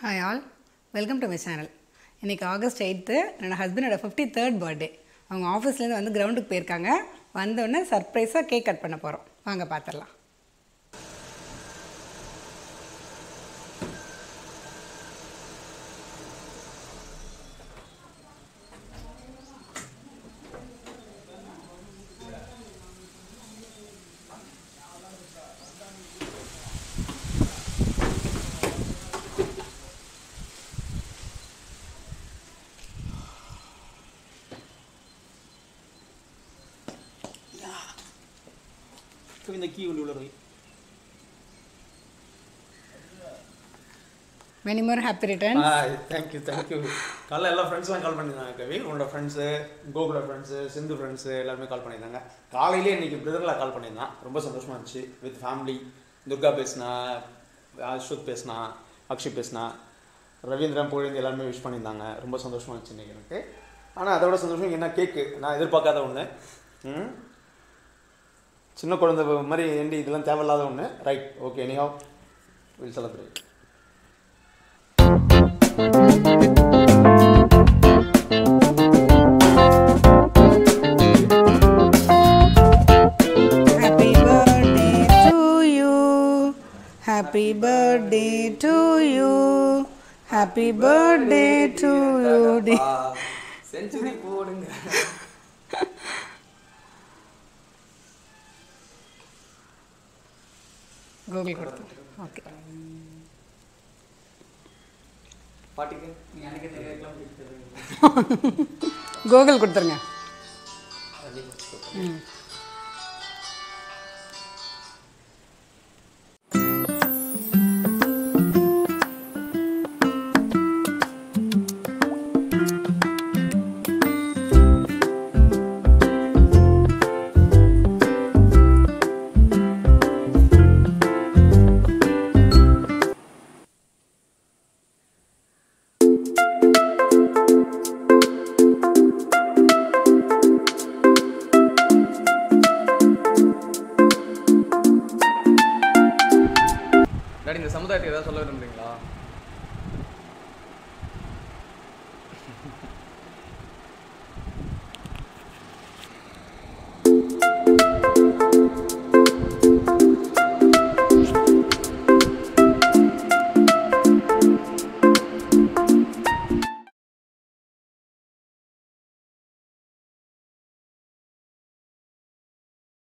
hi all welcome to my channel இன்றைக்கி August eighth என்னோடய ஹஸ்பண்டோட ஃபிஃப்டி தேர்ட் பர்த்டே அவங்க ஆஃபீஸ்லேருந்து வந்து கிரவுண்டுக்கு போயிருக்காங்க வந்தோடனே சர்ப்ரைஸாக கேக் கட் பண்ண போகிறோம் வாங்க பார்த்துடலாம் போய் இந்த கீ கொண்டு உள்ள போய் many more happy return thank you thank you காலைல எல்லா ஃப்ரெண்ட்ஸ்லாம் கால் பண்ணியிருந்தாங்க கவி உன்னோட ஃப்ரெண்ட்ஸு கோகுல ஃப்ரெண்ட்ஸு சிந்து ஃப்ரெண்ட்ஸு எல்லாருமே கால் பண்ணியிருந்தாங்க காலையிலே இன்னைக்கு பிரதரில் கால் பண்ணியிருந்தான் ரொம்ப சந்தோஷமா இருந்துச்சு வித் ஃபேமிலி துர்கா பேசினா அஸ்வத் பேசினா அக்ஷய் பேசினா ரவீந்திரன் புகழேந்தி எல்லாருமே விஷ் பண்ணியிருந்தாங்க ரொம்ப சந்தோஷமா இருந்துச்சு இன்னைக்கு எனக்கு ஆனால் அதோட சந்தோஷம் என்ன கேக்கு நான் எதிர்பார்க்காத ஒன்று ம் சின்ன குழந்தை மாதிரி ஏண்டி இதெல்லாம் தேவையில்லாத ஒன்று right okay anyhow will celebrate happy birthday to you happy birthday to you happy birthday to you டி செஞ்சுரி போடுங்க கூகுள் கொடுத்து ஓகே பாட்டிக்கு எனக்கு தெரியாதுலாம் கூகுள் கொடுத்துருங்க ம் டாடி இந்த சமுதாயத்துக்கு ஏதாவது சொல்ல விரும்புறீங்களா